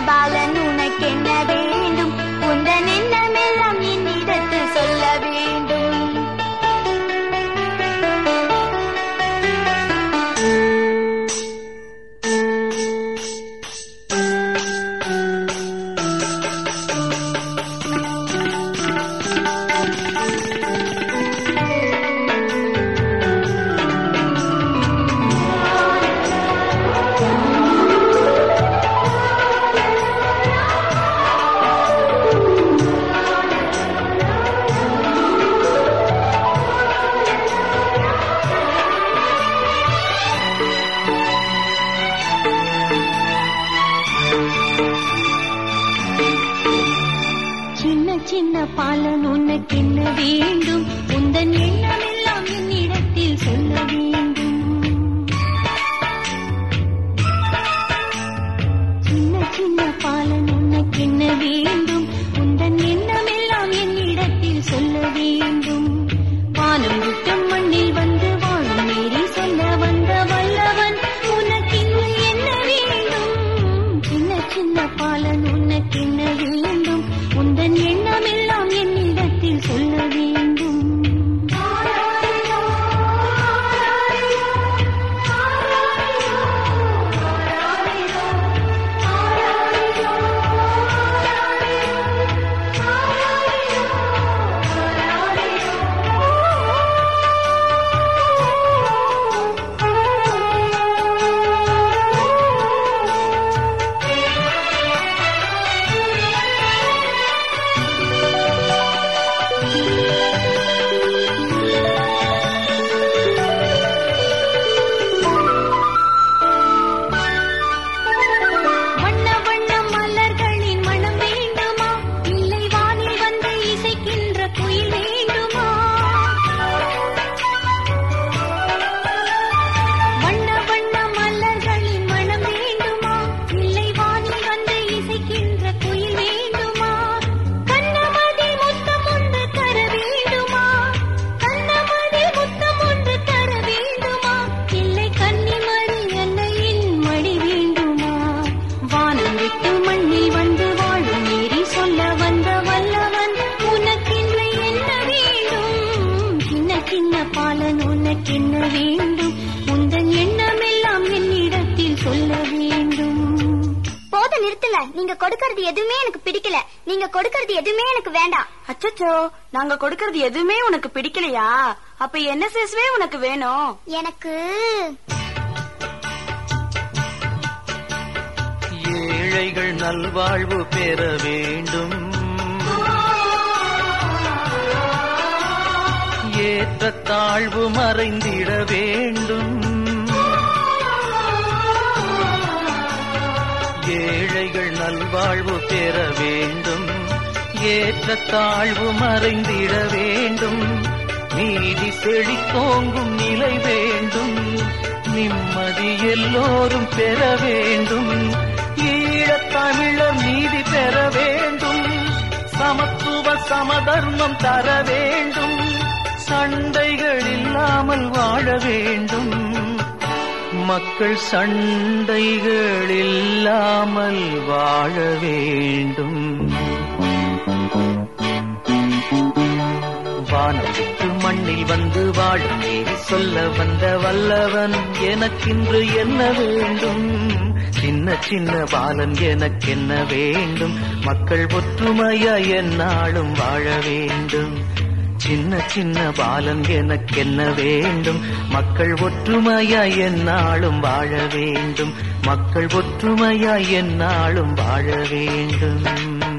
பாலன் உனக்கென்ன வேண்டும் உந்தன் எண்ணமெல்லாம் என்னிடத்தில் சொல்ல வேண்டும் சின்ன சின்ன பாலன் உனக்கு என்ன வேண்டும் உந்தன் எண்ணமெல்லாம் என்னிடத்தில் சொல்ல வேண்டும் சின்ன சின்ன பாலன் உனக்கு என்ன வேண்டும் உந்தன் எண்ணமெல்லாம் என்னிடத்தில் சொல்ல வேண்டும் வானம் விட்டும் மண்ணில் வந்து வாழும் மீறி சொல்ல வந்த வல்லவன் உனக்கு இங்கு என்ன வேண்டும் சின்ன சின்ன பாலன் உனக்கு என்ன வேண்டும் உந்தன் எண்ணமெல்லாம் என்னிடத்தில் சொல்ல வேண்டும் வண்ண வண்ண மலர்களின் மனம் வேண்டுமா இல்லை வானில் வந்து இசைக்கின்ற குயில் வேண்டுமா வண்ண வண்ண மலர்களின் மனம் வேண்டுமா இல்லை வானில் வந்து இசைக்கின்ற குயில் வேண்டுமா கண்ணமதி முத்தம் ஒன்று தர வேண்டுமா கண்ணமதி முத்தம் ஒன்று தர வேண்டுமா இல்லை கன்னிமரி அன்னையின் மடி வேண்டுமா வானம் விட்டு மண்ணில் வந்து வாழும் மீறி சொல்ல வந்த வல்லவன் உனக்கென்று என்ன வேண்டும் சின்ன சின்ன பாலன் உனக்கென்ன வேண்டும் உந்தன் எண்ணமெல்லாம் என்னிடத்தில் சொல்ல வேண்டும் போத நிறுத்துங்க நீங்க கொடுக்கறது எதுவுமே எனக்கு பிடிக்கல நீங்க கொடுக்கறது எதுவுமே எனக்கு வேண்டாம் அச்சச்சோ நாங்க கொடுக்கறது எதுவுமே உனக்கு பிடிக்கலையா அப்ப என்ன சேசுவே உனக்கு வேணும் எனக்கு ஏழைகள் நல்வாழ்வு பெற வேண்டும் ஏற்ற தாழ்வு மறைந்திட வேண்டும் ஏழைகள் நல்வாழ்வு பெற வேண்டும் ஏற்ற தாழ்வு மறைந்திட வேண்டும் நீதி செழித்தோங்கும் நிலை வேண்டும் நிம்மதி எல்லோரும் பெற வேண்டும் ஈழத் தமிழர் நீதி பெற வேண்டும் சமத்துவ சமதர்மம் தர வேண்டும் சண்டைகள் இல்லாமல் வாழ வேண்டும் மக்கள் சண்டைகள் இல்லாமல் வாழ வேண்டும் வானம் விட்டு மண்ணில் வந்து வாழும் நீதி சொல்ல வந்த வல்லவன் எனக்கின்று என்ன வேண்டும் சின்ன சின்ன பாலன் எனக்கென்ன வேண்டும் மக்கள் ஒற்றுமையா என்னாலும் வாழ வேண்டும் சின்ன சின்ன பாலன் எனக்கென்ன வேண்டும் மக்கள் ஒற்றுமையா என்னாலும் வாழ வேண்டும் மக்கள் ஒற்றுமையா என்னாலும் வாழ வேண்டும்